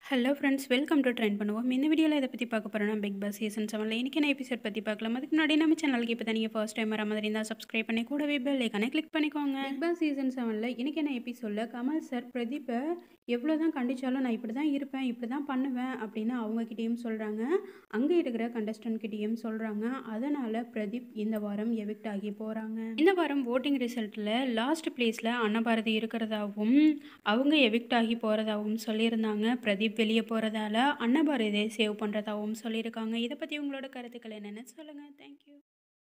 hello friends welcome to trend பண்ணுவோம் இந்த வீடியோவில் இதை பற்றி பார்க்க போகிறோம்னா பிக் பாஸ் சீசன் செவனில் இன்றைக்கி நான் எபிசோட் பற்றி பார்க்கலாம் அதுக்கு முன்னாடி நம்ம சேனலுக்கு இப்போ தான் நீங்கள் ஃபர்ஸ்ட் டைம் வர மாதிரி இருந்தால் சப்ஸ்கிரைப் பண்ணி கூடவே பெல் ஐக்கானே கிளிக் பண்ணிக்கோங்க பிக் பாஸ் சீசன் செவனில் இன்றைக்கி என்ன எபிசோடில் கமல் சார் பிரதீப்பை எவ்வளோ தான் கண்டிச்சாலும் நான் இப்படி தான் இருப்பேன் இப்படி தான் பண்ணுவேன் அப்படின்னு அவங்கக்கிட்டேயும் சொல்கிறாங்க அங்கே இருக்கிற கண்டஸ்டன்ட் கிட்டேயும் சொல்கிறாங்க அதனால் பிரதீப் இந்த வாரம் எவிக்ட் ஆகி போகிறாங்க இந்த வாரம் ஓட்டிங் ரிசல்ட்டில் லாஸ்ட் பிளேஸில் அன்னபாரதி இருக்கிறதாவும் அவங்க எவிக்ட் ஆகி போகிறதாகவும் சொல்லியிருந்தாங்க பிரதீப் வெளியே போகிறதால அன்னபாரதியை சேவ் பண்ணுறதாகவும் சொல்லியிருக்காங்க இதை பற்றி உங்களோட கருத்துக்கள் என்னென்னு சொல்லுங்கள் தேங்க்யூ